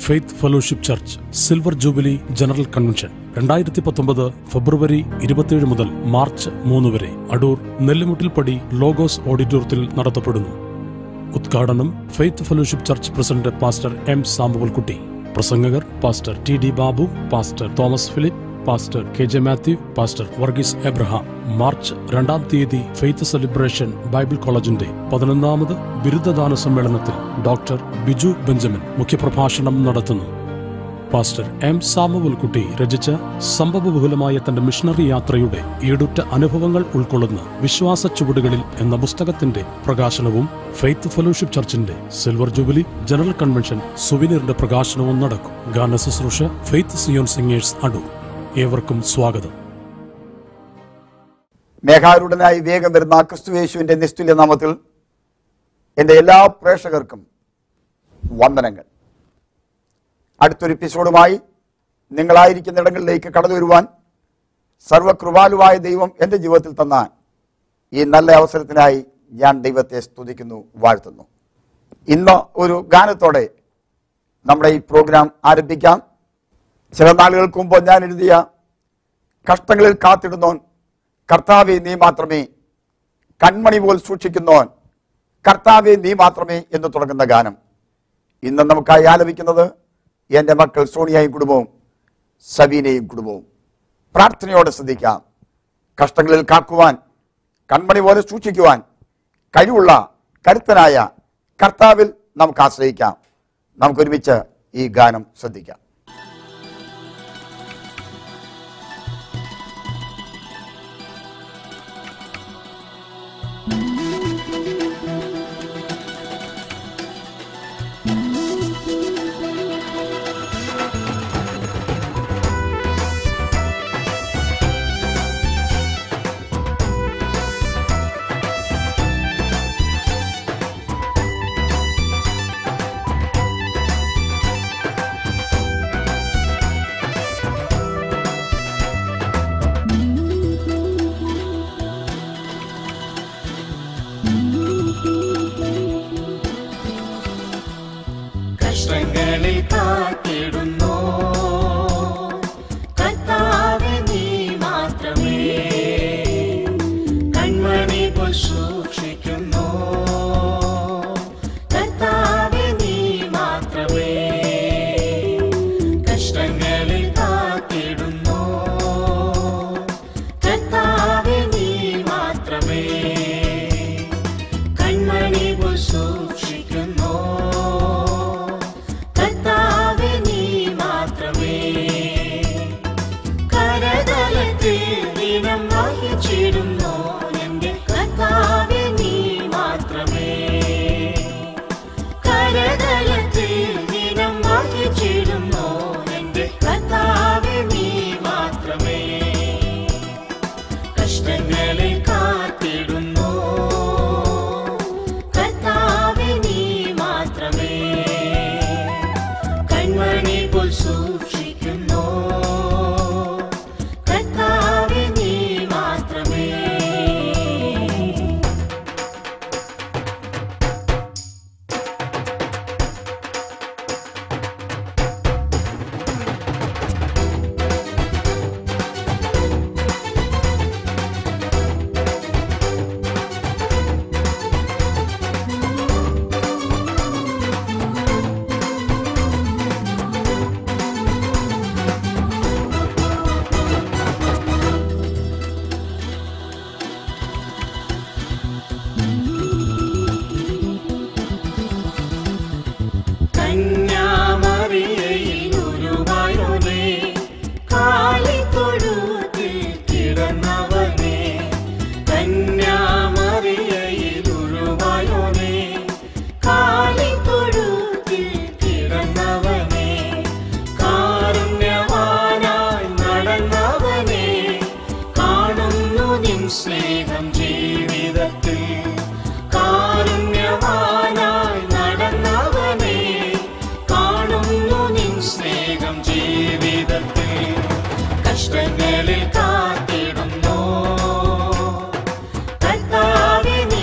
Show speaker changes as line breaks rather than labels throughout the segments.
faith fellowship church silver jubilee general convention രണ്ടായിരത്തി പത്തൊമ്പത് ഫെബ്രുവരി ഇരുപത്തിയേഴ് മുതൽ മാർച്ച് മൂന്ന് വരെ അടൂർ നെല്ലിമുട്ടിൽപ്പടി ലോഗോസ് ഓഡിറ്റോറിയത്തിൽ നടത്തപ്പെടുന്നു ഉദ്ഘാടനം faith fellowship church president pastor M Samuelkutty പ്രസംഗകർ pastor T D Babu pastor Thomas Philip pastor K J Mathew pastor Varghese Abraham March രണ്ടാം തീയതി ഫെയ്ത്ത് സെലിബ്രേഷൻ ബൈബിൾ കോളേജിന്റെ പതിനൊന്നാമത് ബിരുദദാന സമ്മേളനത്തിൽ ഡോക്ടർ ബിജു ബെഞ്ചമിൻ മുഖ്യപ്രഭാഷണം നടത്തുന്നു പാസ്റ്റർ എം സാമുവൽകുട്ടി രചിച്ച സംഭവബഹുലമായ തന്റെ മിഷണറി യാത്രയുടെ ഈടുറ്റ അനുഭവങ്ങൾ ഉൾക്കൊള്ളുന്ന വിശ്വാസ ചുവടുകളിൽ എന്ന പുസ്തകത്തിന്റെ പ്രകാശനവും ഫെയ്ത്ത് ഫെലോഷിപ്പ് ചർച്ചിന്റെ സിൽവർ ജൂബിലി ജനറൽ കൺവെൻഷൻ സുവിനീറിന്റെ പ്രകാശനവും നടക്കും ഗാന ശുശ്രൂഷ ഫെയ്ത്ത് സിയോൺ സിംഗേഴ്സ് അടൂർ ഏവർക്കും സ്വാഗതം
മേഘാരൂഢനായി വേഗം വരുന്ന ക്രിസ്തുവേശുവിന്റെ നിസ്തുല്യ നാമത്തിൽ എൻ്റെ എല്ലാ പ്രേക്ഷകർക്കും വന്ദനങ്ങൾ അടുത്തൊരു എപ്പിസോഡുമായി നിങ്ങളായിരിക്കുന്ന ഇടങ്ങളിലേക്ക് കടന്നു വരുവാൻ സർവകൃപാലുവായ ദൈവം എൻ്റെ ജീവിതത്തിൽ തന്ന ഈ നല്ല അവസരത്തിനായി ഞാൻ ദൈവത്തെ സ്തുതിക്കുന്നു വാഴ്ത്തുന്നു ഇന്ന് ഒരു ഗാനത്തോടെ നമ്മുടെ ഈ പ്രോഗ്രാം ആരംഭിക്കാം ചില നാളുകൾക്ക് മുമ്പ് ഞാൻ എഴുതിയ കഷ്ടങ്ങളിൽ കാത്തിടുന്നോൻ കർത്താവെ നീ മാത്രമേ കൺമണി പോൽ സൂക്ഷിക്കുന്നോൻ കർത്താവെ നീ മാത്രമേ എന്ന് തുടങ്ങുന്ന ഗാനം ഇന്ന് നമുക്കായി ആലപിക്കുന്നത് എൻ്റെ മക്കൾ സോണിയയും കുടുംബവും സബീനയും കുടുംബവും പ്രാർത്ഥനയോടെ ശ്രദ്ധിക്കാം കഷ്ടങ്ങളിൽ കാക്കുവാൻ കൺമണി പോലെ സൂക്ഷിക്കുവാൻ കഴിവുള്ള കരുത്തനായ കർത്താവിൽ നമുക്ക് ആശ്രയിക്കാം നമുക്കൊരുമിച്ച് ഈ ഗാനം ശ്രദ്ധിക്കാം
കഷ്ടങ്ങളിൽ കാത്തിടുന്നു കർത്താവെ നീ മാത്രമേ കൺമണി പോൽ സൂക്ഷിക്കുന്നു കർത്താവെ നീ മാത്രമേ കഷ്ടങ്ങളിൽ കാത്തിടുന്നു കർത്താവെ നീ മാത്രമേ കൺമണി പോൽ സൂക്ഷിക്കുന്നു കർത്താവെ നീ മാത്രമേ കരതലത്തിൽ ദിനം വഹിച്ചിടുന്നു എന്റെ കർത്താവെ നീ മാത്രമേ കരതലത്തിൽ ദിനം വഹിച്ചിടുന്നു എന്റെ കർത്താവെ നീ മാത്രമേ കഷ്ടങ്ങളിൽ കാത്തിടുന്നു കർത്താവെ നീ മാത്രമേ കൺമണി പോൽ സൂക്ഷിക്കുന്നു കർത്താവെ നീ മാത്രമേ കന്യാമറിയയിൽ ഉരുവായോനേ കാലിത്തൊഴുത്തിൽ കിടന്നവനേ കന്യാമറിയയിൽ ഉരുവായോനേ കാലിത്തൊഴുത്തിൽ കിടന്നവനേ കാരുണ്യവാനായി നടന്നവനേ കാണുന്നു നിൻ സ്നേഹം ജീവിതത്തിൽ കാരുണ്യവാനായി നടന്നവനേ കാണുന്നു നിൻ സ്നേഹം ജീവിതത്തിൽ കഷ്ടങ്ങളിൽ കാത്തിടുന്നു കർത്താവെ നീ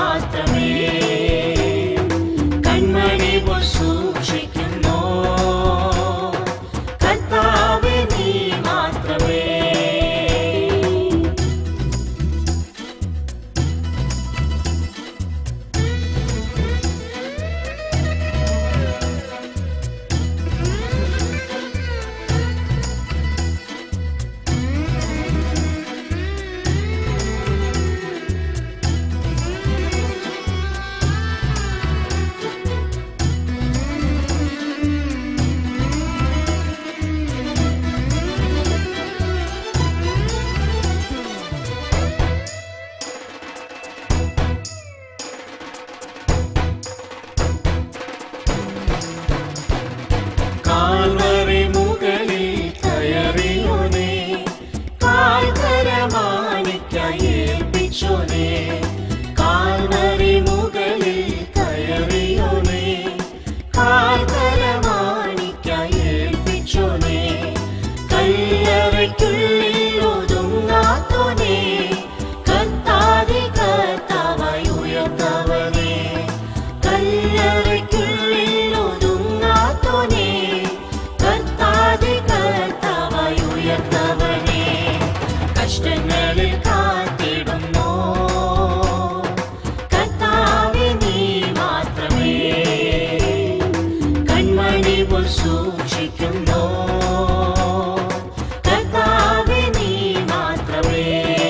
മാത്രമേ കൺമണി പോൽ സൂക്ഷിക്കുന്നു കഷ്ടങ്ങളിൽ കാത്തിടുന്നു കർത്താവെ നീ മാത്രമേ കൺമണി പോൽ സൂക്ഷിക്കുന്നു കർത്താവെ നീ മാത്രമേ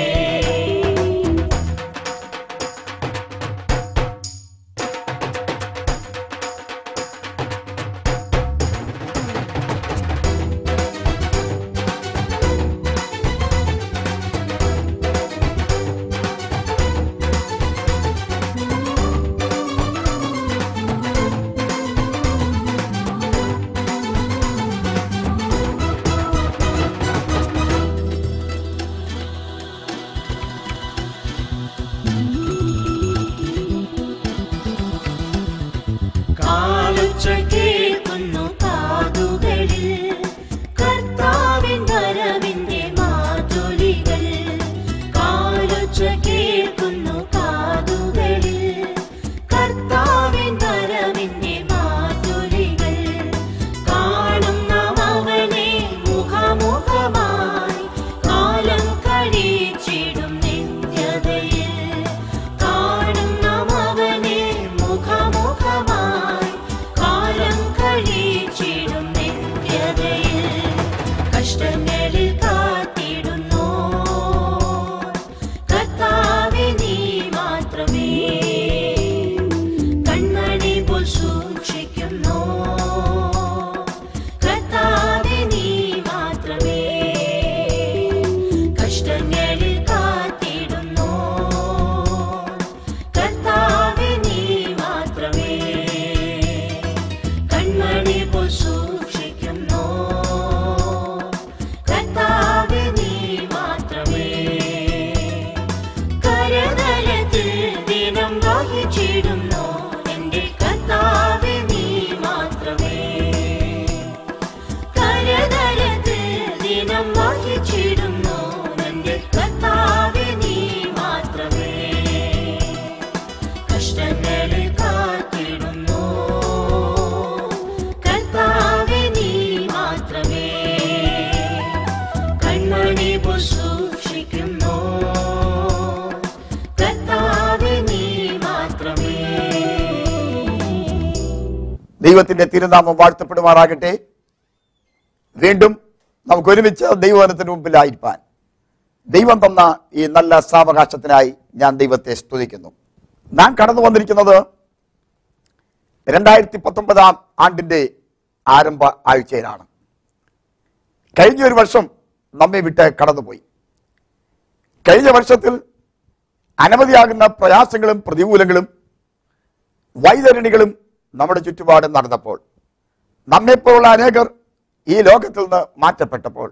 കാലൊച്ച കേൾക്കുന്നു കാതുകളിൽ കർത്താവിൻ വരവിന്റെ മാധുരികൾ കാലൊച്ച കേൾക്കുന്നു കാതുകളിൽ കർത്താവിൻ വരവിന്റെ മാധുരികൾ കാണും നാം അവനെ മുഖമുഖമായി കാലം കഴിച്ചിടും നിത്യതയിൽ കാണും നാം അവനെ മുഖമുഖമായി കാലം കഴിച്ചിടും നിത്യതയിൽ കഷ്ടങ്ങളിൽ കാത്തിടുന്നു കർത്താവെ നീ മാത്രമേ കൺമണി പോൽ സൂക്ഷിക്കുന്നു കർത്താവെ നീ മാത്രമേ കഷ്ടങ്ങളിൽ കാത്തിടുന്നു കർത്താവെ നീ മാത്രമേ കൺമണി പോൽ സൂക്ഷിക്കുന്നു കർത്താവെ നീ മാത്രമേ കരതലത്തിൽ ദിനം വഹിച്ചിടുന്നു എന്റെ കർത്താവെ നീ മാത്രമേ കരതലത്തിൽ ദിനം വഹിച്ചിടുന്നു എന്റെ കർത്താവെ നീ മാത്രമേ കഷ്ടങ്ങളിൽ കാത്തിടുന്നു കർത്താവെ നീ മാത്രമേ കൺമണി പോൽ സൂക്ഷിക്കുന്നു കർത്താവെ നീ മാത്രമേ
ദൈവത്തിന്റെ തിരുനാമം വാഴ്ത്തപ്പെടുമാറാകട്ടെ വീണ്ടും നമുക്ക് ഒരുമിച്ച് ദൈവവനത്തിന് മുമ്പിലായിരിക്കാൻ ദൈവം തന്ന ഈ നല്ല സാവകാശത്തിനായി ഞാൻ ദൈവത്തെ സ്തുതിക്കുന്നു നാം കടന്നു വന്നിരിക്കുന്നത് രണ്ടായിരത്തി പത്തൊമ്പതാം ആണ്ടിന്റെ ആരംഭ ആഴ്ചയിലാണ് കഴിഞ്ഞ ഒരു വർഷം നമ്മെ വിട്ട് കടന്നുപോയി കഴിഞ്ഞ വർഷത്തിൽ അനവധിയാകുന്ന പ്രയാസങ്ങളും പ്രതികൂലങ്ങളും വൈതരണികളും നമ്മുടെ ചുറ്റുപാടും നടന്നപ്പോൾ നമ്മെപ്പോലുള്ള അനേകർ ഈ ലോകത്തിൽ നിന്ന് മാറ്റപ്പെട്ടപ്പോൾ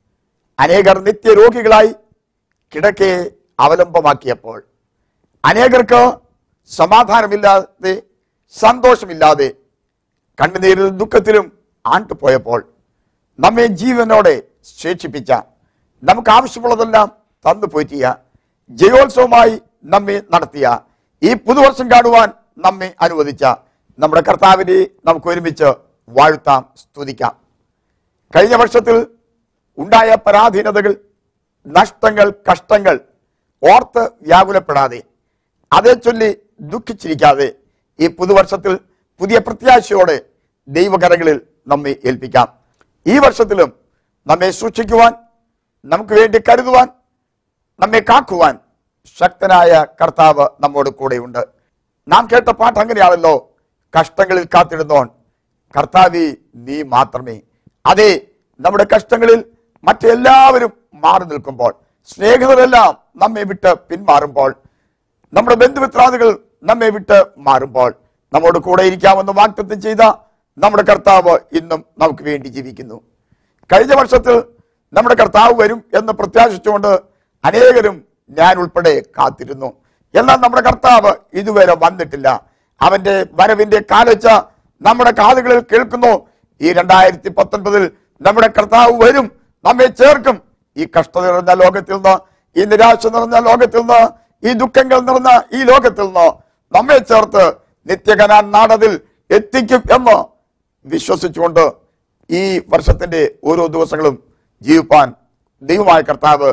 അനേകർ നിത്യരോഗികളായി കിടക്കയെ അവലംബമാക്കിയപ്പോൾ അനേകർക്ക് സമാധാനമില്ലാതെ സന്തോഷമില്ലാതെ കണ്ണുനീരിലും ദുഃഖത്തിലും ആണ്ടുപോയപ്പോൾ നമ്മെ ജീവനോടെ ശേഷിപ്പിച്ച നമുക്ക് ആവശ്യമുള്ളതെല്ലാം തന്നു പോറ്റിയ ജയോത്സവമായി നമ്മെ നടത്തിയ ഈ പുതുവർഷം കാണുവാൻ നമ്മെ അനുവദിച്ച നമ്മുടെ കർത്താവിനെ നമുക്ക് ഒരുമിച്ച് വാഴ്ത്താം സ്തുതിക്കാം കഴിഞ്ഞ വർഷത്തിൽ ഉണ്ടായ പരാധീനതകൾ നഷ്ടങ്ങൾ കഷ്ടങ്ങൾ ഓർത്ത് വ്യാകുലപ്പെടാതെ അതേ ചൊല്ലി ദുഃഖിച്ചിരിക്കാതെ ഈ പുതുവർഷത്തിൽ പുതിയ പ്രത്യാശയോടെ ദൈവകരങ്ങളിൽ നമ്മെ ഏൽപ്പിക്കാം ഈ വർഷത്തിലും നമ്മെ സൂക്ഷിക്കുവാൻ നമുക്ക് വേണ്ടി കരുതുവാൻ നമ്മെ കാക്കുവാൻ ശക്തനായ കർത്താവ് നമ്മോട് കൂടെയുണ്ട് നാം കേട്ട പാട്ട് അങ്ങനെയാണല്ലോ കഷ്ടങ്ങളിൽ കാത്തിടുന്നോൻ കർത്താവി നീ മാത്രമേ അതെ നമ്മുടെ കഷ്ടങ്ങളിൽ മറ്റെല്ലാവരും മാറി നിൽക്കുമ്പോൾ സ്നേഹിതരെല്ലാം നമ്മെ വിട്ട് പിന്മാറുമ്പോൾ നമ്മുടെ ബന്ധുമിത്രാദികൾ നമ്മെ വിട്ട് മാറുമ്പോൾ നമ്മോട് കൂടെ ഇരിക്കാമെന്ന് വാഗ്ദത്തം ചെയ്ത നമ്മുടെ കർത്താവ് ഇന്നും നമുക്ക് വേണ്ടി ജീവിക്കുന്നു കഴിഞ്ഞ വർഷത്തിൽ നമ്മുടെ കർത്താവ് വരും എന്ന് പ്രത്യാശിച്ചുകൊണ്ട് അനേകരും ഞാൻ ഉൾപ്പെടെ കാത്തിരുന്നു എന്നാൽ നമ്മുടെ കർത്താവ് ഇതുവരെ വന്നിട്ടില്ല അവന്റെ വരവിന്റെ കാലച്ച നമ്മുടെ കാതുകളിൽ കേൾക്കുന്നു ഈ രണ്ടായിരത്തി പത്തൊൻപതിൽ നമ്മുടെ കർത്താവ് വരും നമ്മെ ചേർക്കും ഈ കഷ്ടത നിറഞ്ഞ ലോകത്തിൽ നിന്ന് ഈ നിരാശ നിറഞ്ഞ ലോകത്തിൽ നിന്ന് ഈ ദുഃഖങ്ങൾ നിറഞ്ഞ ഈ ലോകത്തിൽ നിന്ന് നമ്മെ ചേർത്ത് നിത്യകനാൻ നാടതിൽ എത്തിക്കും എന്ന് വിശ്വസിച്ചുകൊണ്ട് ഈ വർഷത്തിന്റെ ഓരോ ദിവസങ്ങളും ജീവിപ്പാൻ ദൈവമായ കർത്താവ്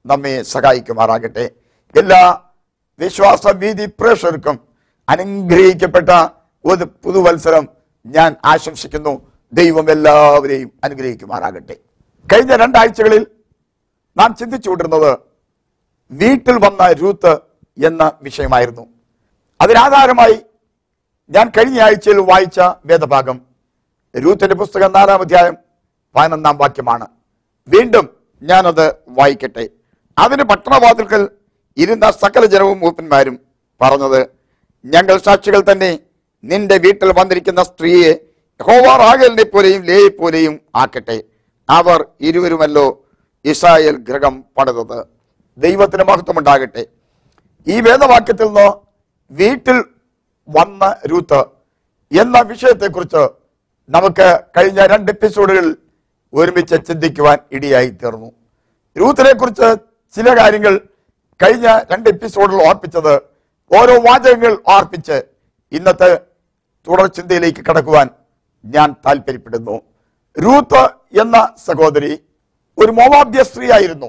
നമ്മെ സഹായിക്കുമാറാകട്ടെ എല്ലാ വിശ്വാസ വീതി പ്രേക്ഷകർക്കും അനുഗ്രഹിക്കപ്പെട്ട ഒരു പുതുവത്സരം ഞാൻ ആശംസിക്കുന്നു ദൈവം എല്ലാവരെയും അനുഗ്രഹിക്കുമാറാകട്ടെ കഴിഞ്ഞ രണ്ടാഴ്ചകളിൽ നാം ചിന്തിച്ചുകൊണ്ടിരുന്നത് വീട്ടിൽ വന്ന രൂത്ത് എന്ന വിഷയമായിരുന്നു അതിനാധാരമായി ഞാൻ കഴിഞ്ഞ ആഴ്ചയിൽ വായിച്ച വേദഭാഗം രൂത്തിന്റെ പുസ്തകം നാലാം അധ്യായം പതിനൊന്നാം വാക്യമാണ് വീണ്ടും ഞാനത് വായിക്കട്ടെ അതിന് പട്ടണവാതിൽക്കൽ ഇരുന്ന സകല ജനവും മൂപ്പന്മാരും പറഞ്ഞത് ഞങ്ങൾ സാക്ഷികൾ തന്നെ നിന്റെ വീട്ടിൽ വന്നിരിക്കുന്ന സ്ത്രീയെ ഹോവാറാകലിനെ പോലെയും ലേയെ പോലെയും ആക്കട്ടെ അവർ ഇരുവരുമല്ലോ ഇസ്രായേൽ ഗ്രഹം പണിതത് ദൈവത്തിന് മഹത്വമുണ്ടാകട്ടെ ഈ വേദവാക്യത്തിൽ നിന്ന് വീട്ടിൽ വന്ന രൂത്ത് എന്ന വിഷയത്തെക്കുറിച്ച് നമുക്ക് കഴിഞ്ഞ രണ്ട് എപ്പിസോഡുകളിൽ ഒരുമിച്ച് ചിന്തിക്കുവാൻ ഇടിയായി തീർന്നു രൂത്തിനെ കുറിച്ച് ചില കാര്യങ്ങൾ കഴിഞ്ഞ രണ്ട് എപ്പിസോഡിൽ ഓർപ്പിച്ചത് ഓരോ വാചകങ്ങൾ ഓർപ്പിച്ച് ഇന്നത്തെ തുടർ ചിന്തയിലേക്ക് കടക്കുവാൻ ഞാൻ താല്പര്യപ്പെടുന്നു രൂത്ത് എന്ന സഹോദരി ഒരു മോവാബ്യ സ്ത്രീയായിരുന്നു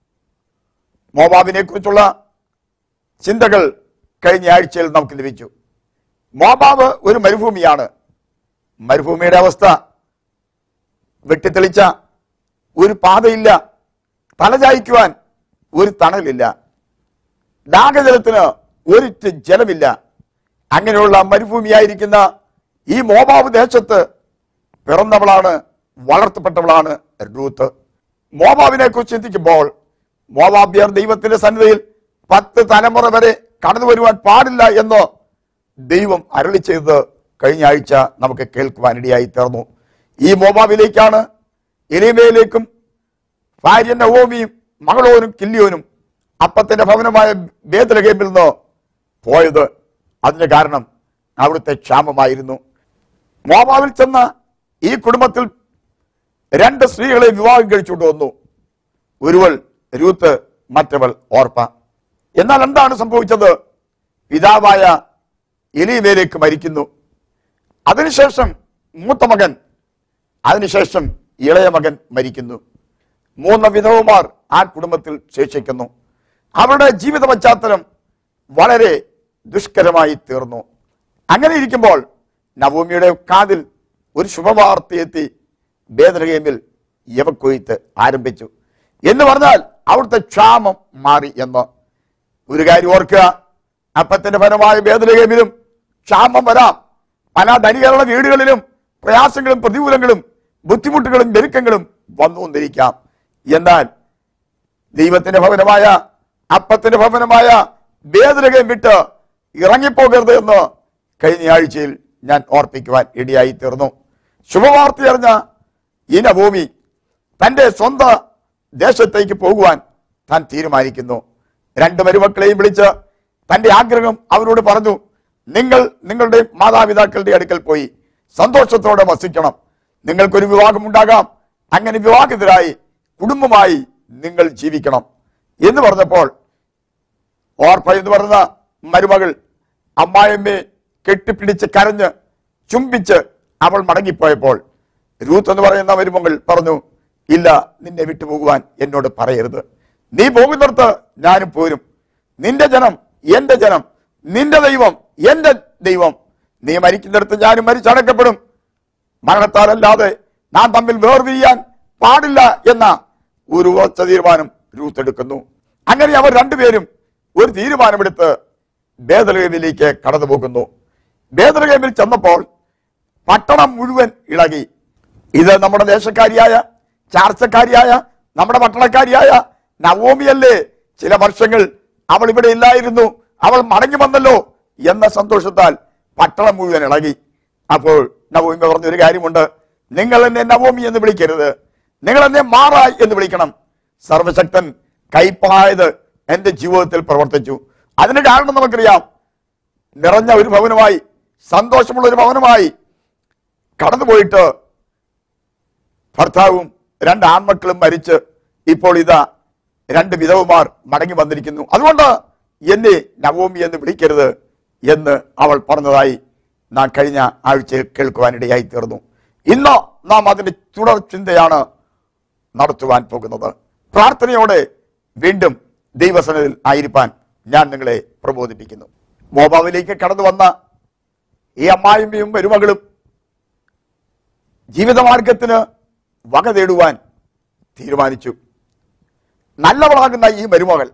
മോവാബിനെ കുറിച്ചുള്ള ചിന്തകൾ കഴിഞ്ഞ ആഴ്ചയിൽ നമുക്ക് ലഭിച്ചു മോബാബ് ഒരു മരുഭൂമിയാണ് മരുഭൂമിയുടെ അവസ്ഥ വെട്ടിത്തെളിച്ച ഒരു പാതയില്ല തലചായ്ക്കുവാൻ ഒരു തണലില്ല ദാഹജലത്തിന് ഒരിറ്റ് ജലമില്ല അങ്ങനെയുള്ള മരുഭൂമിയായിരിക്കുന്ന ഈ മോബാബ് ദേശത്ത് പിറന്നവളാണ് വളർത്തപ്പെട്ടവളാണ് റൂത്ത് മോബാബിനെ കുറിച്ച് ചിന്തിക്കുമ്പോൾ മോബാബ്യർ ദൈവത്തിന്റെ സന്നിധിയിൽ പത്ത് തലമുറ വരെ കടന്നു വരുവാൻ പാടില്ല എന്ന് ദൈവം അരളി ചെയ്തത് കഴിഞ്ഞ ആഴ്ച നമുക്ക് കേൾക്കുവാനിടയായി തീർന്നു ഈ മോബാബിലേക്കാണ് എലിമയിലേക്കും ഭാര്യ നവോമിയും മകളോനും കില്ലിയോനും അപ്പത്തിന്റെ ഭവനമായ ബേദലഹേമിൽ നിന്ന് പോയത് അതിന് കാരണം അവിടുത്തെ ക്ഷാമമായിരുന്നു മോബാവിൽ ചെന്ന ഈ കുടുംബത്തിൽ രണ്ട് സ്ത്രീകളെ വിവാഹം കഴിച്ചുകൊണ്ട് വന്നു ഒരുവൾ രൂത്ത് മറ്റവൾ ഓർപ്പ എന്നാൽ എന്താണ് സംഭവിച്ചത് പിതാവായ എലിമേലേക്ക് മരിക്കുന്നു അതിനുശേഷം മൂത്ത മകൻ അതിനുശേഷം ഇളയ മകൻ മരിക്കുന്നു മൂന്ന് വിധവമാർ ആ കുടുംബത്തിൽ ശേഷിക്കുന്നു അവരുടെ ജീവിത പശ്ചാത്തലം വളരെ ദുഷ്കരമായി തീർന്നു അങ്ങനെ ഇരിക്കുമ്പോൾ നവോമിയുടെ കാതിൽ ഒരു ശുഭവാർത്ത എത്തി ബേദലഹേമിൽ യവക്കൊയ്ത്ത് ആരംഭിച്ചു എന്ന് പറഞ്ഞാൽ അവിടുത്തെ ക്ഷാമം മാറി എന്ന് ഒരു കാര്യം ഓർക്കുക അപ്പത്തിന്റെ ഫലമായ ബേദലഹേമിലും ക്ഷാമം വരാം പല ധനികരുടെ വീടുകളിലും പ്രയാസങ്ങളും പ്രതികൂലങ്ങളും ബുദ്ധിമുട്ടുകളും ഞെരുക്കങ്ങളും വന്നുകൊണ്ടിരിക്കാം എന്നാൽ ദൈവത്തിന്റെ ഭവനമായ അപ്പത്തിന്റെ ഭവനമായ വേദനകം വിട്ട് ഇറങ്ങിപ്പോകരുത് എന്ന് കഴിഞ്ഞ ആഴ്ചയിൽ ഞാൻ ഓർപ്പിക്കുവാൻ ഇടയായി തീർന്നു ശുഭവാർത്ത അറിഞ്ഞ ഈ നഭൂമി തന്റെ സ്വന്തം ദേശത്തേക്ക് പോകുവാൻ താൻ തീരുമാനിക്കുന്നു രണ്ട് മരുമക്കളെയും വിളിച്ച് തന്റെ ആഗ്രഹം അവരോട് പറഞ്ഞു നിങ്ങൾ നിങ്ങളുടെ മാതാപിതാക്കളുടെ അടുക്കൽ പോയി സന്തോഷത്തോടെ വസിക്കണം നിങ്ങൾക്കൊരു വിവാഹം ഉണ്ടാകാം അങ്ങനെ വിവാഹിതരായി കുടുംബമായി നിങ്ങൾ ജീവിക്കണം എന്ന് പറഞ്ഞപ്പോൾ ഓർപ്പ എന്ന് പറഞ്ഞ മരുമകൾ അമ്മായിയമ്മയെ കെട്ടിപ്പിടിച്ച് കരഞ്ഞ് ചുംബിച്ച് അവൾ മടങ്ങിപ്പോയപ്പോൾ രൂത്ത് എന്ന് പറയുന്ന മരുമകൾ പറഞ്ഞു ഇല്ല നിന്നെ വിട്ടുപോകുവാൻ എന്നോട് പറയരുത് നീ പോകുന്നിടത്ത് ഞാനും പോരും നിന്റെ ജനം എന്റെ ജനം നിന്റെ ദൈവം എന്റെ ദൈവം നീ മരിക്കുന്നിടത്ത് ഞാനും മരിച്ചടക്കപ്പെടും മരണത്താലല്ലാതെ നാം തമ്മിൽ വേർതിരിയാൻ പാടില്ല എന്ന ഒരു ഉറച്ച തീരുമാനം രൂത്ത് എടുക്കുന്നു അങ്ങനെ അവർ രണ്ടുപേരും ഒരു തീരുമാനമെടുത്ത് ബേദലഗേമിലേക്ക് കടന്നു പോകുന്നു ബേദലഗേമിൽ ചെന്നപ്പോൾ പട്ടണം മുഴുവൻ ഇളകി ഇത് നമ്മുടെ ദേശക്കാരിയായ ചാർച്ചക്കാരിയായ നമ്മുടെ പട്ടണക്കാരിയായ നവോമിയല്ലേ ചില വർഷങ്ങൾ അവൾ ഇവിടെ ഇല്ലായിരുന്നു അവൾ മടങ്ങി വന്നല്ലോ എന്ന സന്തോഷത്താൽ പട്ടണം മുഴുവൻ ഇളകി അപ്പോൾ നവോമി പറഞ്ഞൊരു കാര്യമുണ്ട് നിങ്ങൾ എന്നെ നവോമി എന്ന് വിളിക്കരുത് നിങ്ങൾ എന്നെ മാറായി എന്ന് വിളിക്കണം സർവശക്തൻ കൈപ്പായത് എന്റെ ജീവിതത്തിൽ പ്രവർത്തിച്ചു അതിന് കാരണം നമുക്കറിയാം നിറഞ്ഞ ഒരു ഭവനമായി സന്തോഷമുള്ള ഒരു ഭവനമായി കടന്നുപോയിട്ട് ഭർത്താവും രണ്ട് ആൺമക്കളും മരിച്ച് ഇപ്പോൾ ഇതാ രണ്ട് വിധവമാർ മടങ്ങി വന്നിരിക്കുന്നു അതുകൊണ്ട് എന്നെ നവോമി എന്ന് വിളിക്കരുത് എന്ന് അവൾ പറഞ്ഞതായി നാം കഴിഞ്ഞ ആഴ്ചയിൽ കേൾക്കുവാനിടയായി തീർന്നു ഇന്ന് നാം അതിന്റെ തുടർ ചിന്തയാണ് നടത്തുവാൻ പോകുന്നത് പ്രാർത്ഥനയോടെ വീണ്ടും ദൈവസനത്തിൽ ആയിരിക്കാൻ ഞാൻ നിങ്ങളെ പ്രബോധിപ്പിക്കുന്നു മോബാവിലേക്ക് കടന്നു വന്ന ഈ അമ്മായിമ്മയും മരുമകളും ജീവിതമാർഗത്തിന് വക തേടുവാൻ തീരുമാനിച്ചു നല്ലവളാകുന്ന ഈ മരുമകൾ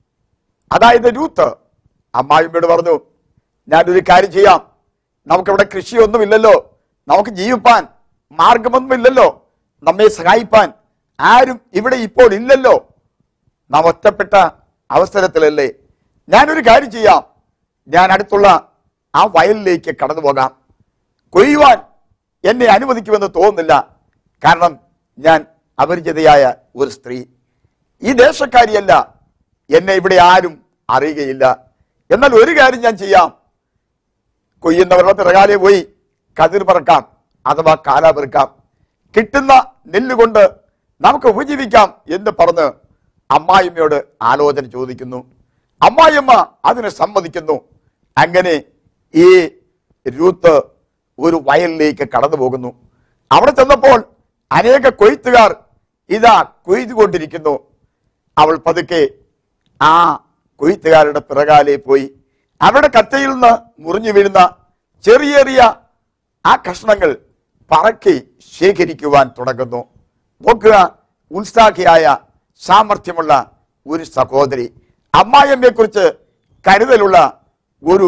അതായത് രൂത്ത് അമ്മായിമ്മയോട് പറഞ്ഞു ഞാനൊരു കാര്യം ചെയ്യാം നമുക്കിവിടെ കൃഷിയൊന്നുമില്ലല്ലോ നമുക്ക് ജീവിപ്പാൻ മാർഗമൊന്നുമില്ലല്ലോ നമ്മെ സഹായിപ്പാൻ ആരും ഇവിടെ ഇപ്പോൾ ഇല്ലല്ലോ നാം ഒറ്റപ്പെട്ട അവസരത്തിലല്ലേ ഞാനൊരു കാര്യം ചെയ്യാം ഞാൻ അടുത്തുള്ള ആ വയലിലേക്ക് കടന്നു പോകാം കൊയ്യുവാൻ എന്നെ അനുവദിക്കുമെന്ന് തോന്നുന്നില്ല കാരണം ഞാൻ അപരിചിതയായ ഒരു സ്ത്രീ ഈ ദേശക്കാരിയല്ല എന്നെ ഇവിടെ ആരും അറിയുകയില്ല എന്നാൽ ഒരു കാര്യം ഞാൻ ചെയ്യാം കൊയ്യുന്നവരുടെ പിറകാലെ പോയി കതിർ പറക്കാം അഥവാ കാല പെറുക്കാം കിട്ടുന്ന നെല്ല് കൊണ്ട് നമുക്ക് ഉപജീവിക്കാം എന്ന് പറഞ്ഞ് അമ്മായിമ്മയോട് ആലോചന ചോദിക്കുന്നു അമ്മായിയമ്മ അതിന് സമ്മതിക്കുന്നു അങ്ങനെ ഈ രൂത്ത് ഒരു വയലിലേക്ക് കടന്നു പോകുന്നു അവിടെ ചെന്നപ്പോൾ അനേക കൊയ്ത്തുകാർ ഇതാ കൊയ്തുകൊണ്ടിരിക്കുന്നു അവൾ പതുക്കെ ആ കൊയ്ത്തുകാരുടെ പിറകാലെ പോയി അവിടെ കറ്റയിൽ നിന്ന് മുറിഞ്ഞു വീഴുന്ന ചെറിയ ചെറിയ ആ കഷ്ണങ്ങൾ പറക്കി ശേഖരിക്കുവാൻ തുടങ്ങുന്നു നോക്കുക ഉത്സാഹിയായ സാമർഥ്യമുള്ള ഒരു സഹോദരി അമ്മായിയമ്മയെ കുറിച്ച് കരുതലുള്ള ഒരു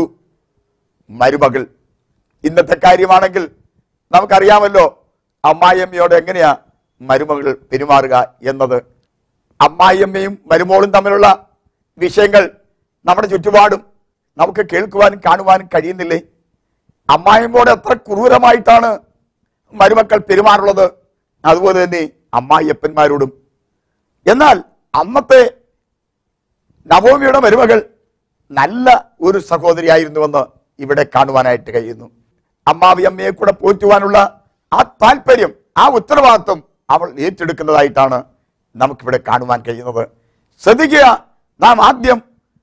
മരുമകൾ ഇന്നത്തെ കാര്യമാണെങ്കിൽ നമുക്കറിയാമല്ലോ അമ്മായിയമ്മയോട് എങ്ങനെയാ മരുമകൾ പെരുമാറുക എന്നത് അമ്മായിയമ്മയും മരുമോളും തമ്മിലുള്ള വിഷയങ്ങൾ നമ്മുടെ ചുറ്റുപാടും നമുക്ക് കേൾക്കുവാനും കാണുവാനും കഴിയുന്നില്ലേ അമ്മായിയമ്മയോട് എത്ര ക്രൂരമായിട്ടാണ് മരുമക്കൾ പെരുമാറുള്ളത് അതുപോലെ തന്നെ അമ്മായിയപ്പന്മാരോടും എന്നാൽ അന്നത്തെ നവോമിയുടെ മരുമകൾ നല്ല ഒരു സഹോദരിയായിരുന്നുവെന്ന് ഇവിടെ കാണുവാനായിട്ട് കഴിയുന്നു അമ്മാവി അമ്മയെ കൂടെ പോറ്റുവാനുള്ള ആ താല്പര്യം ആ ഉത്തരവാദിത്വം അവൾ ഏറ്റെടുക്കുന്നതായിട്ടാണ് നമുക്കിവിടെ കാണുവാൻ കഴിയുന്നത് ശ്രദ്ധിക്കുക നാം ആദ്യം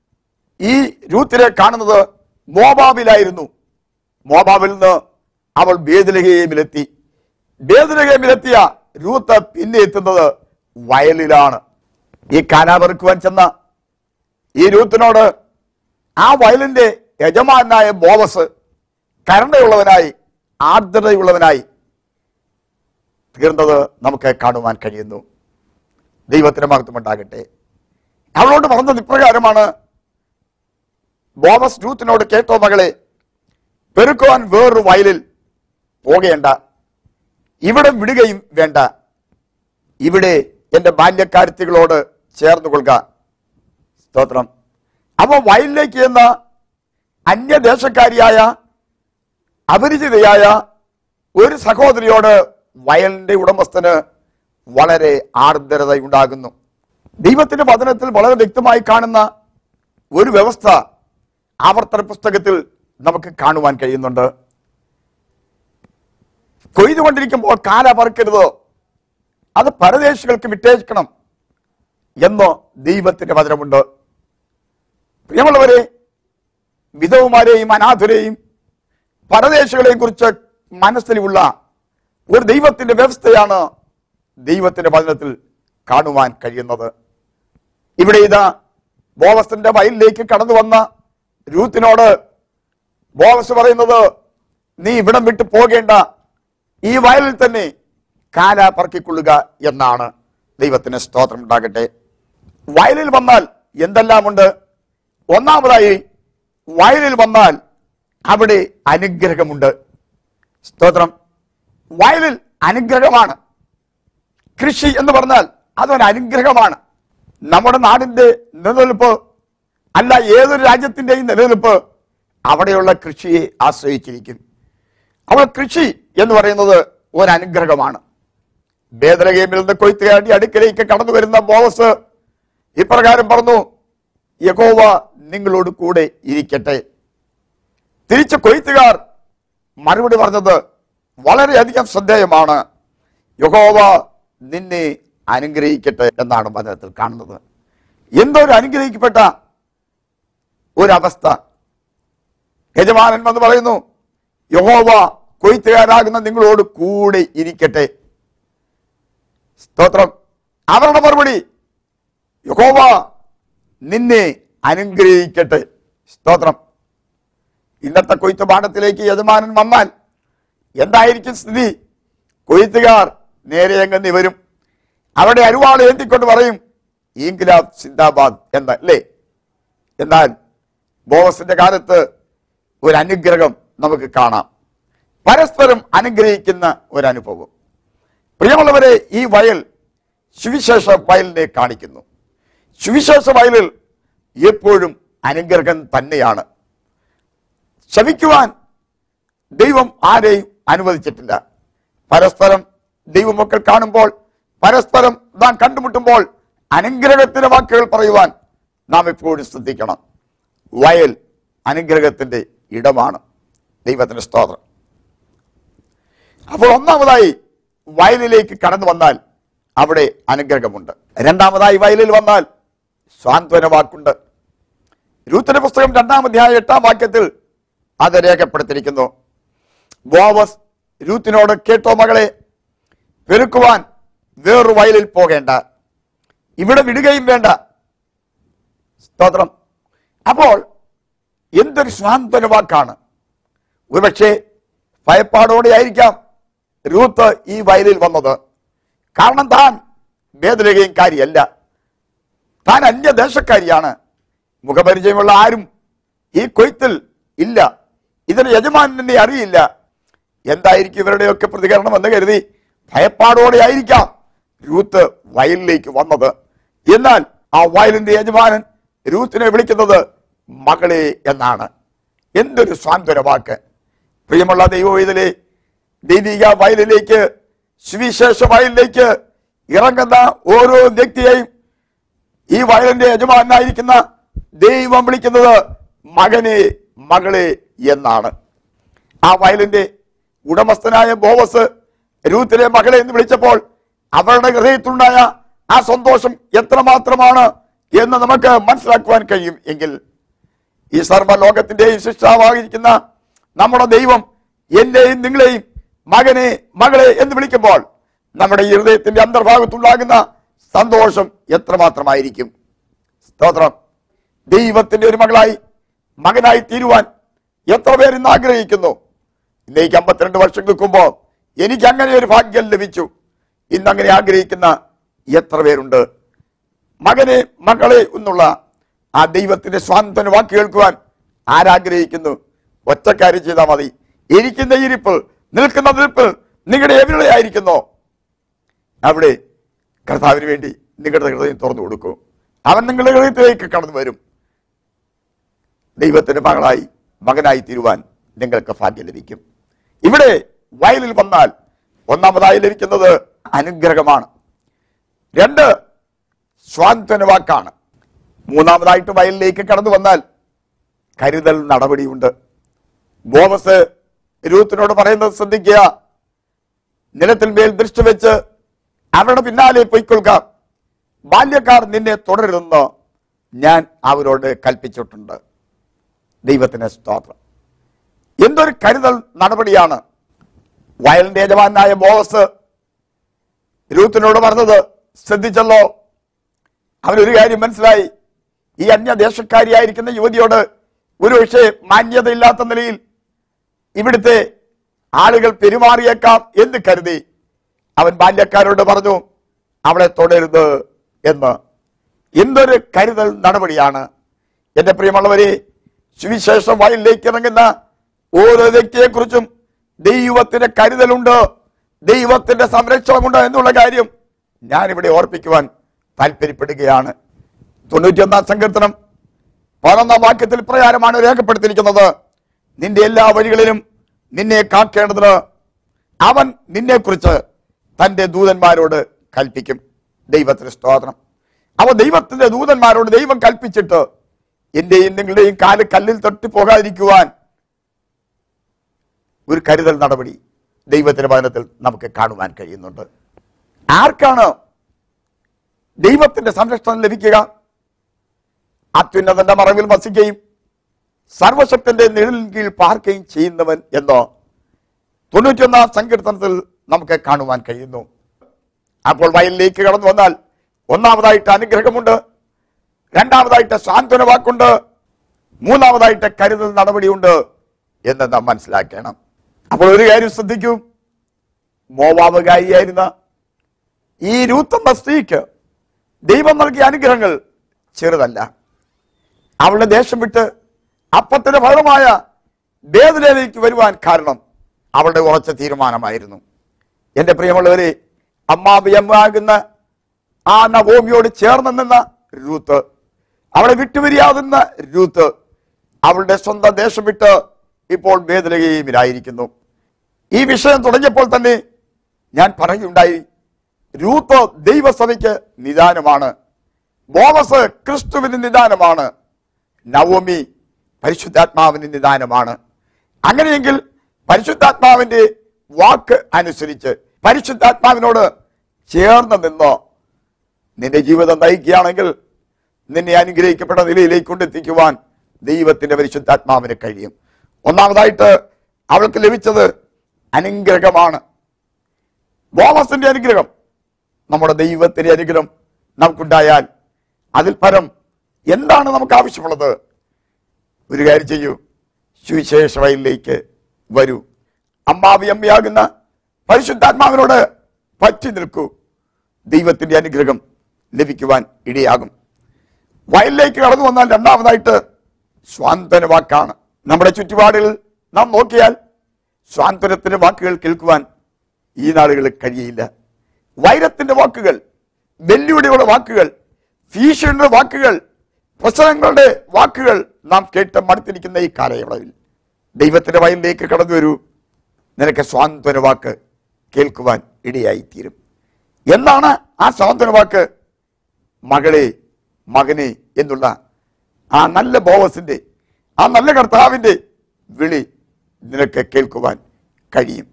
ഈ രൂത്തിനെ കാണുന്നത് മോബാബിലായിരുന്നു മോബാബിൽ നിന്ന് അവൾ ബേദലഹേമിലെത്തി ബേദലഹേമിലെത്തിയ രൂത്ത് പിന്നെ എത്തുന്നത് വയലിലാണ് ഈ കാനാപെറുക്കുവാൻ ചെന്ന ഈ രൂത്തിനോട് ആ വയലിന്റെ യജമാനായ ബോവസ് കരുണയുള്ളവനായി ആർദ്രതയുള്ളവനായി തീർന്നത് നമുക്ക് കാണുവാൻ കഴിയുന്നു ദൈവത്തിന് മഹത്വം ഉണ്ടാകട്ടെ അവളോട് പറഞ്ഞത് ഇപ്രകാരമാണ് ബോവസ് രൂത്തിനോട് കേട്ടോ മകളെ പെരുക്കുവാൻ വേറൊരു വയലിൽ പോകേണ്ട ഇവിടെ വിടുകയും വേണ്ട ഇവിടെ എൻ്റെ ബാല്യക്കാരത്തികളോട് ചേർന്ന് കൊള്ളുക സ്തോത്രം അപ്പൊ വയലിലേക്ക് എന്ന അന്യദേശക്കാരിയായ അപരിചിതയായ ഒരു സഹോദരിയോട് വയലിന്റെ ഉടമസ്ഥന് വളരെ ആർദ്രത ഉണ്ടാകുന്നു ദൈവത്തിന്റെ വചനത്തിൽ വളരെ വ്യക്തമായി കാണുന്ന ഒരു വ്യവസ്ഥ ആവർത്തന പുസ്തകത്തിൽ നമുക്ക് കാണുവാൻ കഴിയുന്നുണ്ട് കൊയ്തുകൊണ്ടിരിക്കുമ്പോൾ കാല പറക്കരുത് അത് പരദേശികൾക്ക് വിട്ടേക്കണം എന്നോ ദൈവത്തിന്റെ വചനമുണ്ട് പ്രിയമുള്ളവരെ വിധവുമാരെയും അനാഥരെയും പരദേശികളെയും കുറിച്ച് മനസ്സിലുള്ള ഒരു ദൈവത്തിന്റെ വ്യവസ്ഥയാണ് ദൈവത്തിന്റെ വചനത്തിൽ കാണുവാൻ കഴിയുന്നത് ഇവിടെ ഇതാ ബോവസിന്റെ വയലിലേക്ക് കടന്നു വന്ന രൂത്തിനോട് ബോവസ് പറയുന്നത് നീ ഇവിടം വിട്ട് പോകേണ്ട ഈ വയലിൽ തന്നെ കാല പറക്കിക്കൊള്ളുക എന്നാണ് ദൈവത്തിന് സ്തോത്രം ഉണ്ടാകട്ടെ വയലിൽ വന്നാൽ എന്തെല്ലാമുണ്ട് ഒന്നാമതായി വയലിൽ വന്നാൽ അവിടെ അനുഗ്രഹമുണ്ട് സ്തോത്രം വയലിൽ അനുഗ്രഹമാണ് കൃഷി എന്ന് പറഞ്ഞാൽ അതൊരു അനുഗ്രഹമാണ് നമ്മുടെ നാടിന്റെ നിലനിൽപ്പ് അല്ല ഏതൊരു രാജ്യത്തിന്റെയും നിലനിൽപ്പ് അവിടെയുള്ള കൃഷിയെ ആശ്രയിച്ചിരിക്കും അവിടെ കൃഷി എന്ന് പറയുന്നത് ഒരു അനുഗ്രഹമാണ് ബേദരഗേമിൽ നിന്ന് കൊയ്ത്തുകാരി അടുക്കലേക്ക് കടന്നു വരുന്ന ബോവസ് ഇപ്രകാരം പറഞ്ഞു യഹോവ നിങ്ങളോട് കൂടെ ഇരിക്കട്ടെ തിരിച്ച് കൊയ്ത്തുകാർ മറുപടി പറഞ്ഞത് വളരെയധികം ശ്രദ്ധേയമാണ് യഹോവ നിന്നെ അനുഗ്രഹിക്കട്ടെ എന്നാണ് വചനത്തിൽ കാണുന്നത് എന്തൊരു അനുഗ്രഹിക്കപ്പെട്ട ഒരവസ്ഥ യജമാനൻ വന്ന് പറയുന്നു യഹോവ കൊയ്ത്തുകാരാകുന്ന നിങ്ങളോട് കൂടെ ഇരിക്കട്ടെ സ്തോത്രം അവരുടെ മറുപടി യഹോവ നിന്നെ അനുഗ്രഹിക്കട്ടെ സ്തോത്രം ഇന്നത്തെ കൊയ്ത്ത് പാടത്തിലേക്ക് യജമാനൻ വന്നാൽ എന്തായിരിക്കും സ്ഥിതി കൊയ്ത്തുകാർ നേരെ അങ്ങ് നിവരും അവിടെ അരുവാൾ ഏന്തിക്കൊണ്ട് പറയും ഇൻകിലാബ് സിന്ദാബാദ് എന്ന് അല്ലേ എന്നാൽ ബോവസിന്റെ കാലത്ത് ഒരു അനുഗ്രഹം നമുക്ക് കാണാം പരസ്പരം അനുഗ്രഹിക്കുന്ന ഒരു അനുഭവം പ്രിയമുള്ളവരെ ഈ വയൽ സുവിശേഷ വയലിനെ കാണിക്കുന്നു സുവിശേഷ വയലിൽ എപ്പോഴും അനുഗ്രഹം തന്നെയാണ് ശമിക്കുവാൻ ദൈവം ആരെയും അനുവദിച്ചിട്ടില്ല പരസ്പരം ദൈവമക്കൾ കാണുമ്പോൾ പരസ്പരം നാം കണ്ടുമുട്ടുമ്പോൾ അനുഗ്രഹത്തിന്റെ വാക്കുകൾ പറയുവാൻ നാം എപ്പോഴും ശ്രദ്ധിക്കണം വയൽ അനുഗ്രഹത്തിന്റെ ഇടമാണ് ദൈവത്തിന്റെ സ്തോത്രം അപ്പോൾ ഒന്നാമതായി വയലിലേക്ക് കടന്നു വന്നാൽ അവിടെ അനുഗ്രഹമുണ്ട് രണ്ടാമതായി വയലിൽ വന്നാൽ സ്വാന്തന വാക്കുണ്ട് രൂത്തിന്റെ പുസ്തകം രണ്ടാം അധ്യായ എട്ടാം വാക്യത്തിൽ അത് രേഖപ്പെടുത്തിയിരിക്കുന്നു ബോവസ് രൂത്തിനോട് കേട്ടോ മകളെ പെരുക്കുവാൻ വേറൊരു വയലിൽ പോകേണ്ട ഇവിടെ വിടുകയും വേണ്ട സ്തോത്രം അപ്പോൾ എന്തൊരു സ്വാന്തന വാക്കാണ് ഒരുപക്ഷെ ഭയപ്പാടോടെ ആയിരിക്കാം രൂത്ത് ഈ വയലിൽ വന്നത് കാരണം താൻ ഭേദരകയും കാര്യമല്ല താൻ അന്യദേശക്കാരിയാണ് മുഖപരിചയമുള്ള ആരും ഈ കൊയ്ത്തിൽ ഇല്ല ഇതിന് യജമാനെ അറിയില്ല എന്തായിരിക്കും ഇവരുടെയൊക്കെ പ്രതികരണം എന്ന് കരുതി ഭയപ്പാടോടെ ആയിരിക്കാം രൂത്ത് വയലിലേക്ക് വന്നത് എന്നാൽ ആ വയലിന്റെ യജമാനൻ രൂത്തിനെ വിളിക്കുന്നത് മകളെ എന്നാണ് എന്തൊരു സ്വാന്തര വാക്ക് പ്രിയമുള്ള ദൈവവേദലെ ദൈവിക വയലിലേക്ക് സുവിശേഷ വയലിലേക്ക് ഇറങ്ങുന്ന ഓരോ വ്യക്തിയെയും ഈ വയലിന്റെ യജമാനായിരിക്കുന്ന ദൈവം വിളിക്കുന്നത് മകനെ മകളെ എന്നാണ് ആ വയലിന്റെ ഉടമസ്ഥനായ ബോവസ് രൂത്തിലെ മകളെ എന്ന് വിളിച്ചപ്പോൾ അവരുടെ ഹൃദയത്തിലുണ്ടായ ആ സന്തോഷം എത്രമാത്രമാണ് എന്ന് നമുക്ക് മനസ്സിലാക്കുവാൻ കഴിയും എങ്കിൽ ഈ സർവ്വലോകത്തിന്റെയും ശിക്ഷാവായിരിക്കുന്ന നമ്മുടെ ദൈവം എന്റെയും നിങ്ങളെയും മകനെ മകളെ എന്ന് വിളിക്കുമ്പോൾ നമ്മുടെ ഈ ഹൃദയത്തിന്റെ അന്തർഭാഗത്തുണ്ടാകുന്ന സന്തോഷം എത്രമാത്രമായിരിക്കും സ്തോത്രം ദൈവത്തിന്റെ ഒരു മകളായി മകനായി തീരുവാൻ എത്ര പേർ ഇന്ന് ആഗ്രഹിക്കുന്നു ഇന്നേക്ക് അമ്പത്തിരണ്ട് വർഷങ്ങൾക്ക് മുമ്പ് എനിക്ക് അങ്ങനെ ഒരു ഭാഗ്യം ലഭിച്ചു ഇന്ന് അങ്ങനെ ആഗ്രഹിക്കുന്ന എത്ര പേരുണ്ട് മകനെ മകളെ എന്നുള്ള ആ ദൈവത്തിന്റെ സ്വാന്തന വാക്ക് കേൾക്കുവാൻ ആരാഗ്രഹിക്കുന്നു ഒറ്റക്കാര്യം ചെയ്താൽ മതി ഇരിക്കുന്ന ഇരിപ്പ് നിൽക്കുന്ന നിൽപ്പ് നിങ്ങളുടെ എവിടെ ആയിരിക്കുന്നോ അവിടെ കർത്താവിന് വേണ്ടി നിങ്ങളുടെ ഹൃദയം തുറന്നു കൊടുക്കൂ അവൻ നിങ്ങളുടെ ഹൃദയത്തിലേക്ക് കടന്നു വരും ദൈവത്തിന്റെ മകളായി മകനായി തീരുവാൻ നിങ്ങൾക്ക് ഭാഗ്യം ലഭിക്കും ഇവിടെ വയലിൽ വന്നാൽ ഒന്നാമതായി ലഭിക്കുന്നത് അനുഗ്രഹമാണ് രണ്ട് സ്വാന്തന വാക്കാണ് മൂന്നാമതായിട്ട് വയലിലേക്ക് കടന്നു വന്നാൽ കരുതൽ നടപടിയുണ്ട് ബോവസ് രൂത്തിനോട് പറയുന്നത് ശ്രദ്ധിക്കുക നിലത്തിൽ മേൽ ദൃഷ്ടി വെച്ച് അവരുടെ പിന്നാലെ പൊയ്ക്കൊള്ളുക ബാല്യക്കാർ നിന്നെ തുടരുതെന്ന് ഞാൻ അവരോട് കൽപ്പിച്ചിട്ടുണ്ട് ദൈവത്തിന് സ്തോത്രം എന്തൊരു കരുതൽ നടപടിയാണ് വയലിന്റെ യജമാനായ ബോവസ് രൂത്തിനോട് പറഞ്ഞത് ശ്രദ്ധിച്ചല്ലോ അവനൊരു കാര്യം മനസ്സിലായി ഈ അന്യദേശക്കാരിയായിരിക്കുന്ന യുവതിയോട് ഒരു പക്ഷേ മാന്യതയില്ലാത്ത നിലയിൽ ഇവിടുത്തെ ആളുകൾ പെരുമാറിയേക്കാം എന്ന് കരുതി അവൻ ബാല്യക്കാരോട് പറഞ്ഞു അവളെ തൊടരുത് എന്ന് എന്തൊരു കരുതൽ നടപടിയാണ് എന്റെ പ്രിയമുള്ളവരെ സുവിശേഷ വയലിലേക്ക് ഇറങ്ങുന്ന ഓരോ വ്യക്തിയെക്കുറിച്ചും ദൈവത്തിന്റെ കരുതലുണ്ട് ദൈവത്തിന്റെ സംരക്ഷണമുണ്ട് എന്നുള്ള കാര്യം ഞാനിവിടെ ഓർപ്പിക്കുവാൻ താല്പര്യപ്പെടുകയാണ് തൊണ്ണൂറ്റിയൊന്നാം സങ്കീർത്തനം പതിനൊന്നാം വാക്യത്തിൽ പ്രകാരമാണ് രേഖപ്പെടുത്തിയിരിക്കുന്നത് നിന്റെ എല്ലാ വഴികളിലും നിന്നെ കാക്കേണ്ടതിന് അവൻ നിന്നെക്കുറിച്ച് തന്റെ ദൂതന്മാരോട് കൽപ്പിക്കും ദൈവത്തിന് സ്തോത്രം അവ ദൈവത്തിന്റെ ദൂതന്മാരോട് ദൈവം കൽപ്പിച്ചിട്ട് എന്റെയും നിങ്ങളുടെയും കാല് കല്ലിൽ തൊട്ടി പോകാതിരിക്കുവാൻ ഒരു കരുതൽ നടപടി ദൈവത്തിന്റെ ഭവനത്തിൽ നമുക്ക് കാണുവാൻ കഴിയുന്നുണ്ട് ആർക്കാണ് ദൈവത്തിന്റെ സംരക്ഷണം ലഭിക്കുക അത്യുന്നതന്റെ മറവിൽ വസിക്കുകയും സർവശക്തന്റെ നിഴലിൻ കീഴിൽ പാർക്കുകയും ചെയ്യുന്നവൻ എന്നോ തൊണ്ണൂറ്റിയൊന്നാം സങ്കീർത്തനത്തിൽ നമുക്ക് കാണുവാൻ കഴിയുന്നു അപ്പോൾ വയലിലേക്ക് കടന്നു വന്നാൽ ഒന്നാമതായിട്ട് അനുഗ്രഹമുണ്ട് രണ്ടാമതായിട്ട് സാന്ത്വന വാക്കുണ്ട് മൂന്നാമതായിട്ട് കരുതൽ നടപടിയുണ്ട് എന്ന് നാം മനസ്സിലാക്കണം അപ്പോൾ ഒരു കാര്യം ശ്രദ്ധിക്കൂ മോവാവുകാരിയായിരുന്ന ഈ രൂത്തെന്ന സ്ത്രീക്ക് ദൈവം നൽകിയ അനുഗ്രഹങ്ങൾ ചെറുതല്ല അവളുടെ ദേശം വിട്ട് അപ്പത്തിന്റെ ഫലമായ വേദനയിലേക്ക് വരുവാൻ കാരണം അവളുടെ ഉറച്ച തീരുമാനമായിരുന്നു എന്റെ പ്രിയമുള്ളവരെ അമ്മാവിയമ്മാകുന്ന ആ നവോമിയോട് ചേർന്ന് നിന്ന രൂത്ത് അവളെ വിട്ടുപിരിയാവുന്ന രൂത്ത് അവളുടെ സ്വന്തം ദേശം വിട്ട് ഇപ്പോൾ വേദനകയിലായിരിക്കുന്നു ഈ വിഷയം തുടങ്ങിയപ്പോൾ തന്നെ ഞാൻ പറയുണ്ടായി രൂത്ത് ദൈവസഭയ്ക്ക് നിദാനമാണ് ബോവസ് ക്രിസ്തുവിന് നിദാനമാണ് നവോമി പരിശുദ്ധാത്മാവിന് നിദാനമാണ് അങ്ങനെയെങ്കിൽ പരിശുദ്ധാത്മാവിന്റെ വാക്ക് അനുസരിച്ച് പരിശുദ്ധാത്മാവിനോട് ചേർന്ന് നിന്നോ നിന്റെ ജീവിതം നയിക്കുകയാണെങ്കിൽ നിന്നെ അനുഗ്രഹിക്കപ്പെട്ട നിലയിലേക്ക് കൊണ്ടെത്തിക്കുവാൻ ദൈവത്തിന്റെ പരിശുദ്ധാത്മാവിന് കഴിയും ഒന്നാമതായിട്ട് അവൾക്ക് ലഭിച്ചത് അനുഗ്രഹമാണ് ബോമസിന്റെ അനുഗ്രഹം നമ്മുടെ ദൈവത്തിന്റെ അനുഗ്രഹം നമുക്കുണ്ടായാൽ അതിൽ പരം എന്താണ് നമുക്ക് ആവശ്യമുള്ളത് ഒരു കാര്യം ചെയ്യൂ സുവിശേഷ വയലിലേക്ക് വരൂ അമ്മാവി അമ്മയാകുന്ന പരിശുദ്ധാത്മാവിനോട് പറ്റി നിൽക്കൂ ദൈവത്തിന്റെ അനുഗ്രഹം ലഭിക്കുവാൻ ഇടയാകും വയലിലേക്ക് കടന്നു വന്നാൽ രണ്ടാമതായിട്ട് സ്വാന്തന വാക്കാണ് നമ്മുടെ ചുറ്റുപാടിൽ നാം നോക്കിയാൽ സ്വാന്തനത്തിന്റെ വാക്കുകൾ കേൾക്കുവാൻ ഈ നാളുകളിൽ കഴിയില്ല വൈരത്തിന്റെ വാക്കുകൾ വെല്ലുവിളിയുടെ വാക്കുകൾ ഭീഷണിയുടെ വാക്കുകൾ പ്രശ്നങ്ങളുടെ വാക്കുകൾ നാം കേട്ട് മടുത്തിരിക്കുന്ന ഈ കാലയളവിൽ ദൈവത്തിന്റെ വയലിലേക്ക് കടന്നു വരൂ നിനക്ക് സ്വാന്തന വാക്ക് കേൾക്കുവാൻ ഇടയായിത്തീരും എന്താണ് ആ സ്വാന്തന വാക്ക് മകളെ മകനെ എന്നുള്ള ആ നല്ല ബോവസിന്റെ ആ നല്ല കർത്താവിന്റെ വിളി നിനക്ക് കേൾക്കുവാൻ കഴിയും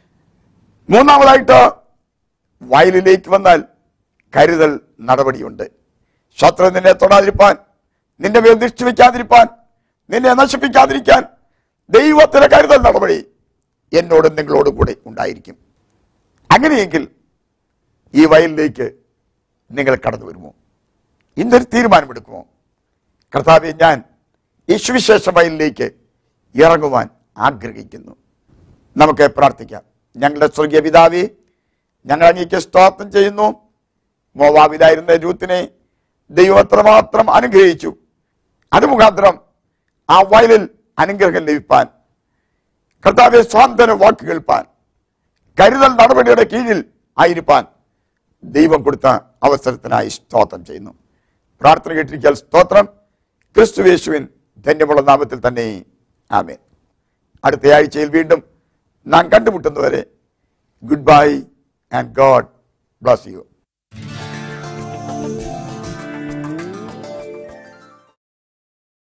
മൂന്നാമതായിട്ട് വയലിലേക്ക് വന്നാൽ കരുതൽ നടപടിയുണ്ട് ശത്രു നിന്നെ തൊടാതിരിപ്പാൻ നിന്റെ മേൽ ദൃഷ്ടി വയ്ക്കാതിരിപ്പാൻ നിന്നെ നശിപ്പിക്കാതിരിക്കാൻ ദൈവത്തിന്റെ കരുതൽ നടപടി എന്നോടും നിങ്ങളോടും കൂടെ ഉണ്ടായിരിക്കും അങ്ങനെയെങ്കിൽ ഈ വയലിലേക്ക് നിങ്ങൾ കടന്നു വരുമോ ഇന്നൊരു തീരുമാനമെടുക്കുമോ കർത്താവെ ഞാൻ ഈ സുവിശേഷ വയലിലേക്ക് ഇറങ്ങുവാൻ ആഗ്രഹിക്കുന്നു നമുക്ക് പ്രാർത്ഥിക്കാം ഞങ്ങളുടെ സ്വർഗീയ പിതാവേ ഞങ്ങൾ അങ്ങേക്ക് സ്തോത്രം ചെയ്യുന്നു മോവാബിലായിരുന്ന രൂത്തിനെ ദൈവം അത്രമാത്രം അനുഗ്രഹിച്ചു അത് മുഖാന്തരം ആ വയലിൽ അനുഗ്രഹം ലഭിപ്പാൻ കർത്താവെ സ്വാന്തന വാക്ക് കേൾപ്പാൻ കരുതൽ നടപടിയുടെ കീഴിൽ ആയിരിക്കാൻ ദൈവം കൊടുത്ത അവസരത്തിനായി സ്തോത്രം ചെയ്യുന്നു പ്രാർത്ഥന കേട്ടിരിക്കാൻ സ്തോത്രം ക്രിസ്തുവേശുവിൻ ധന്യമുള്ള നാമത്തിൽ തന്നെ ആമേൻ അടുത്ത ആഴ്ചയിൽ വീണ്ടും നാം കണ്ടുമുട്ടുന്നവരെ good bye and God bless U